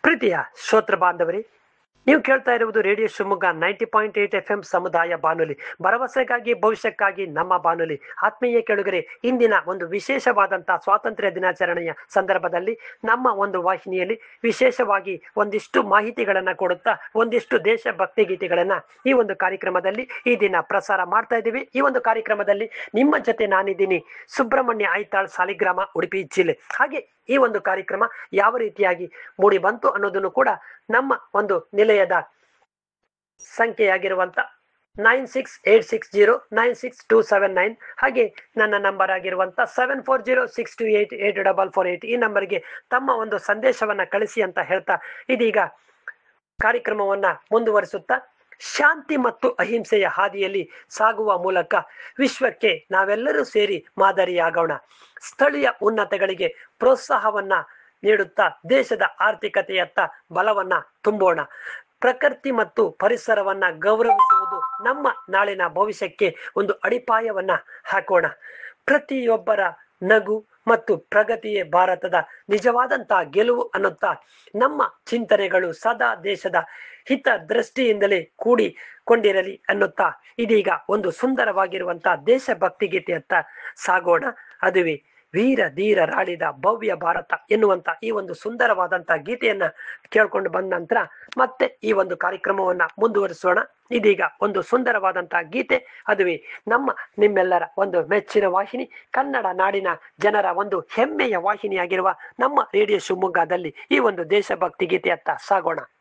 ಪ್ರೀತಿಯ ಶ್ರೋತೃ ಬಾಂಧವರೇ ನೀವು ಕೇಳ್ತಾ ಇರುವುದು radio Shivamogga ninety point eight F M ಸಮುದಾಯ ಬಾನುಲಿ ಭರವಸೆಗಾಗಿ ಭವಿಷ್ಯಕ್ಕಾಗಿ ನಮ್ಮ ಬಾನುಲಿ ಆತ್ಮೀಯ ಕೆಳಗರೆ ಇಂದಿನ ಒಂದು ವಿಶೇಷವಾದಂತಹ ಸ್ವಾತಂತ್ರ್ಯ ದಿನಾಚರಣೆಯ ಸಂದರ್ಭದಲ್ಲಿ ನಮ್ಮ ಒಂದು ವಾಹಿನಿಯಲ್ಲಿ ವಿಶೇಷವಾಗಿ ಒಂದಿಷ್ಟು ಮಾಹಿತಿಗಳನ್ನ ಕೊಡುತ್ತಾ ಒಂದಿಷ್ಟು ದೇಶಭಕ್ತಿ ಗೀತೆಗಳನ್ನ ಈ ಒಂದು ಕಾರ್ಯಕ್ರಮದಲ್ಲಿ ಈ ದಿನ ಪ್ರಸಾರ ಮಾಡ್ತಾ ಇದ್ದೀವಿ ಈ ಒಂದು ಕಾರ್ಯಕ್ರಮದಲ್ಲಿ ನಿಮ್ಮ ಜೊತೆ ನಾನಿದ್ದೀನಿ ಸುಬ್ರಹ್ಮಣ್ಯ ಐತಾಳ್ ಸಾಲಿಗ್ರಾಮ ಉಡುಪಿ ಜಿಲ್ಲೆ ಹಾಗೆ ಈ ಒಂದು ಕಾರ್ಯಕ್ರಮ ಯಾವ ರೀತಿಯಾಗಿ ಮೂಡಿ ಬಂತು ಅನ್ನೋದನ್ನು ಕೂಡ ನಮ್ಮ ಒಂದು ನಿಲಯದ ಸಂಖ್ಯೆಯಾಗಿರುವಂತ nine six eight six zero nine six two seven nine ಹಾಗೆ ನನ್ನ ನಂಬರ್ ಆಗಿರುವಂತ seven four zero six two eight eight double four eight ಈ ನಂಬರ್ಗೆ ತಮ್ಮ ಒಂದು ಸಂದೇಶವನ್ನ ಕಳಿಸಿ ಅಂತ ಹೇಳ್ತಾ ಇದೀಗ ಕಾರ್ಯಕ್ರಮವನ್ನ ಮುಂದುವರಿಸುತ್ತಾ ಶಾಂತಿ ಮತ್ತು ಅಹಿಂಸೆಯ ಹಾದಿಯಲ್ಲಿ ಸಾಗುವ ಮೂಲಕ ವಿಶ್ವಕ್ಕೆ ನಾವೆಲ್ಲರೂ ಸೇರಿ ಮಾದರಿಯಾಗೋಣ ಸ್ಥಳೀಯ ಉನ್ನತಗಳಿಗೆ ಪ್ರೋತ್ಸಾಹವನ್ನ ನೀಡುತ್ತಾ ದೇಶದ ಆರ್ಥಿಕತೆಯತ್ತ ಬಲವನ್ನ ತುಂಬೋಣ ಪ್ರಕೃತಿ ಮತ್ತು ಪರಿಸರವನ್ನ ಗೌರವಿಸುವುದು ನಮ್ಮ ನಾಳಿನ ಭವಿಷ್ಯಕ್ಕೆ ಒಂದು ಅಡಿಪಾಯವನ್ನ ಹಾಕೋಣ ಪ್ರತಿಯೊಬ್ಬರ ನಗು ಮತ್ತು ಪ್ರಗತಿಯೇ ಭಾರತದ ನಿಜವಾದಂತಹ ಗೆಲುವು ಅನ್ನುತ್ತಾ ನಮ್ಮ ಚಿಂತನೆಗಳು ಸದಾ ದೇಶದ ಹಿತ ದೃಷ್ಟಿಯಿಂದಲೇ ಕೂಡಿಕೊಂಡಿರಲಿ ಅನ್ನುತ್ತಾ ಇದೀಗ ಒಂದು ಸುಂದರವಾಗಿರುವಂತಹ ದೇಶಭಕ್ತಿ ಗೀತೆಯತ್ತ ಸಾಗೋಣ ಅದುವೇ ವೀರ ಧೀರ ರಾಳಿದ ಭವ್ಯ ಭಾರತ ಎನ್ನುವಂತ ಈ ಒಂದು ಸುಂದರವಾದಂತಹ ಗೀತೆಯನ್ನ ಕೇಳ್ಕೊಂಡು ಬಂದ ನಂತರ ಮತ್ತೆ ಈ ಒಂದು ಕಾರ್ಯಕ್ರಮವನ್ನ ಮುಂದುವರಿಸೋಣ ಇದೀಗ ಒಂದು ಸುಂದರವಾದಂತಹ ಗೀತೆ ಅದುವೇ ನಮ್ಮ ನಿಮ್ಮೆಲ್ಲರ ಒಂದು ಮೆಚ್ಚಿನ ವಾಹಿನಿ ಕನ್ನಡ ನಾಡಿನ ಜನರ ಒಂದು ಹೆಮ್ಮೆಯ ವಾಹಿನಿಯಾಗಿರುವ ನಮ್ಮ ರೇಡಿಯೋ ಶಿವಮೊಗ್ಗದಲ್ಲಿ ಈ ಒಂದು ದೇಶಭಕ್ತಿ ಗೀತೆಯತ್ತ ಸಾಗೋಣ